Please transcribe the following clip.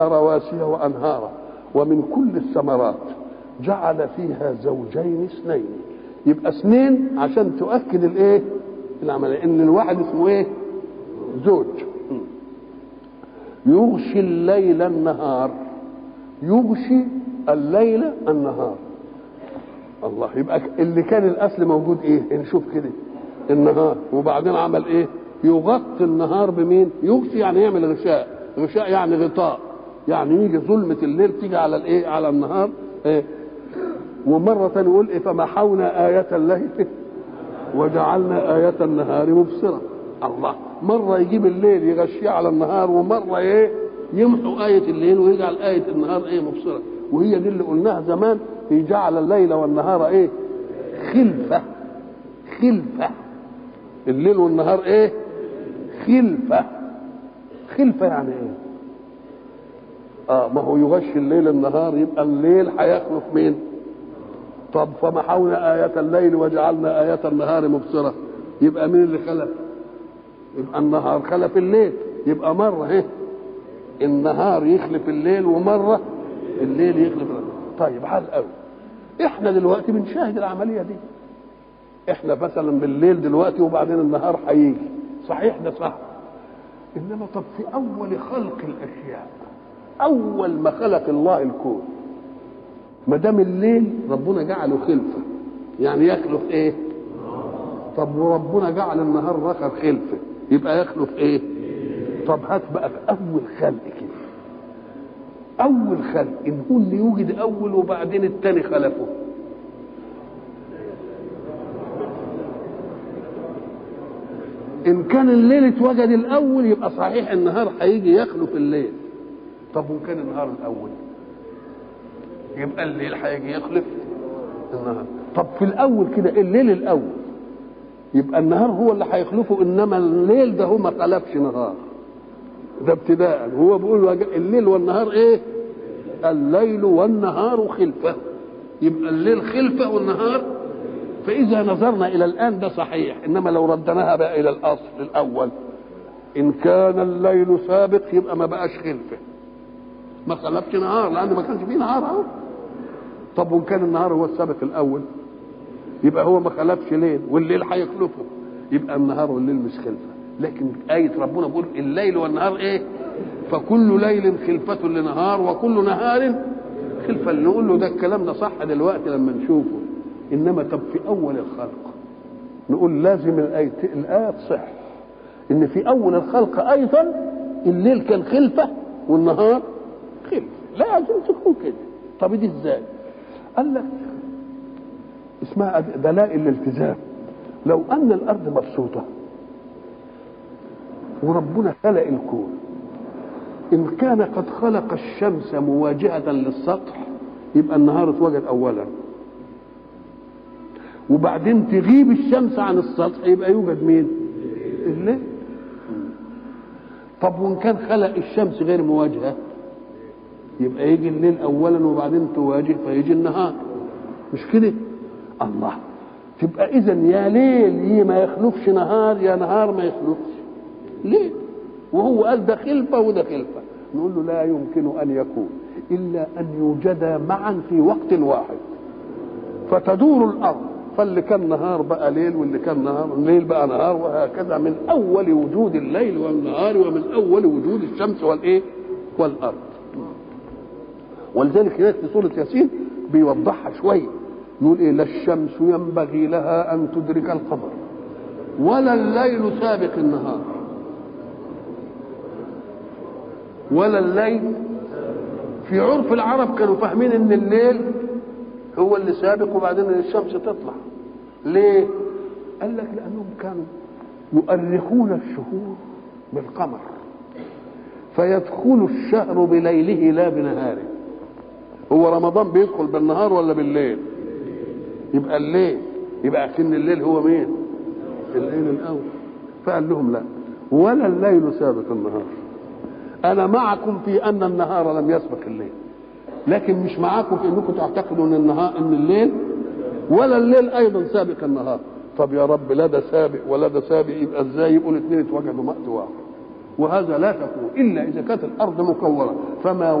رواسي وانهارا ومن كل الثمرات جعل فيها زوجين اثنين يبقى اثنين عشان تؤكد الايه العمليه ان الواحد اسمه ايه زوج يغشي الليل النهار يغشي الليل النهار الله يبقى اللي كان الاصل موجود ايه نشوف كده النهار وبعدين عمل ايه يغطي النهار بمين يغشي يعني يعمل غشاء غشاء يعني غطاء يعني يجي ظلمة الليل تيجي على الايه على النهار إيه؟ ومرة ثانية يقول إيه فمحونا آية الليل وجعلنا آية النهار مبصرة الله مرة يجيب الليل يغشيه على النهار ومرة ايه يمحو آية الليل ويجعل آية النهار ايه مبصرة وهي دي اللي قلناها زمان يجعل الليل والنهار ايه خلفة خلفة الليل والنهار ايه خلفة خلفة يعني ايه اه ما هو يغشي الليل النهار يبقى الليل هيخلف مين طب فمحونا آية الليل وجعلنا آية النهار مبصرة يبقى مين اللي خلف يبقى النهار خلف الليل يبقى مرة ايه النهار يخلف الليل ومرة الليل يخلف الليل. طيب حال قوي احنا دلوقتي بنشاهد العملية دي احنا مثلا بالليل دلوقتي وبعدين النهار هيجي صحيح ده صح انما طب في اول خلق الاشياء اول ما خلق الله الكون ما دام الليل ربنا جعله خلفه يعني يخلف ايه طب وربنا جعل النهار رخر خلفه يبقى يخلف ايه طب هات بقى في اول خلق كده اول خلق ان هو اللي يوجد اول وبعدين التاني خلفه ان كان الليل اتوجد الاول يبقى صحيح النهار هيجي يخلف الليل طب وان كان النهار الاول يبقى الليل هيجي يخلف النهار طب في الاول كده الليل الاول يبقى النهار هو اللي هيخلفه انما الليل ده هو ما خلفش نهار ده ابتداء هو بيقول الليل والنهار ايه الليل والنهار خلفه يبقى الليل خلفه والنهار فاذا نظرنا الى الان ده صحيح انما لو ردناها بقى الى الاصل الاول ان كان الليل سابق يبقى ما بقاش خلفه ما خلفش نهار لان ما كانش فيه نهار اهو طب وان كان النهار هو السابق الاول يبقى هو ما خلفش ليل والليل هيخلفه يبقى النهار والليل مش خلفه لكن آية ربنا بيقول الليل والنهار ايه فكل ليل خلفة لنهار وكل نهار خلفة نقول له ده الكلام ده صح دلوقتي لما نشوفه انما طب في اول الخلق نقول لازم الآية الآية تصح ان في اول الخلق ايضا الليل كان خلفة والنهار خلفة لازم تكون كده طب دي ازاي قال لك اسمها دلائل الالتزام لو ان الارض مبسوطه وربنا خلق الكون ان كان قد خلق الشمس مواجهه للسطح يبقى النهار اتوجد اولا وبعدين تغيب الشمس عن السطح يبقى يوجد مين الليل طب وان كان خلق الشمس غير مواجهه يبقى يجي الليل اولا وبعدين تواجه فيجي النهار مش كده الله تبقى اذا يا ليل ما يخلفش نهار يا نهار ما يخلفش ليه وهو قال ده خلفه وده خلفه نقول له لا يمكن ان يكون الا ان يوجدا معا في وقت واحد فتدور الارض فاللي كان نهار بقى ليل واللي كان نهار الليل بقى نهار وهكذا من اول وجود الليل والنهار ومن اول وجود الشمس والايه والارض ولذلك هناك في سوره ياسين بيوضحها شويه يقول ايه لا الشمس ينبغي لها ان تدرك القمر ولا الليل سابق النهار ولا الليل في عرف العرب كانوا فاهمين ان الليل هو اللي سابق وبعدين الشمس تطلع ليه قال لك لانهم كانوا يؤرخون الشهور بالقمر فيدخل الشهر بليله لا بنهاره هو رمضان بيدخل بالنهار ولا بالليل يبقى الليل يبقى عشان الليل هو مين الليل الاول فقال لهم لا ولا الليل سابق النهار انا معكم في ان النهار لم يسبق الليل لكن مش معاكم في انكم تعتقدوا ان النهار ان الليل ولا الليل ايضا سابق النهار طب يا رب لا ده سابق ولا ده سابق يبقى ازاي يبقوا الاثنين اتوجدوا وقت واحد وهذا لا تكون الا اذا كانت الارض مكوره فما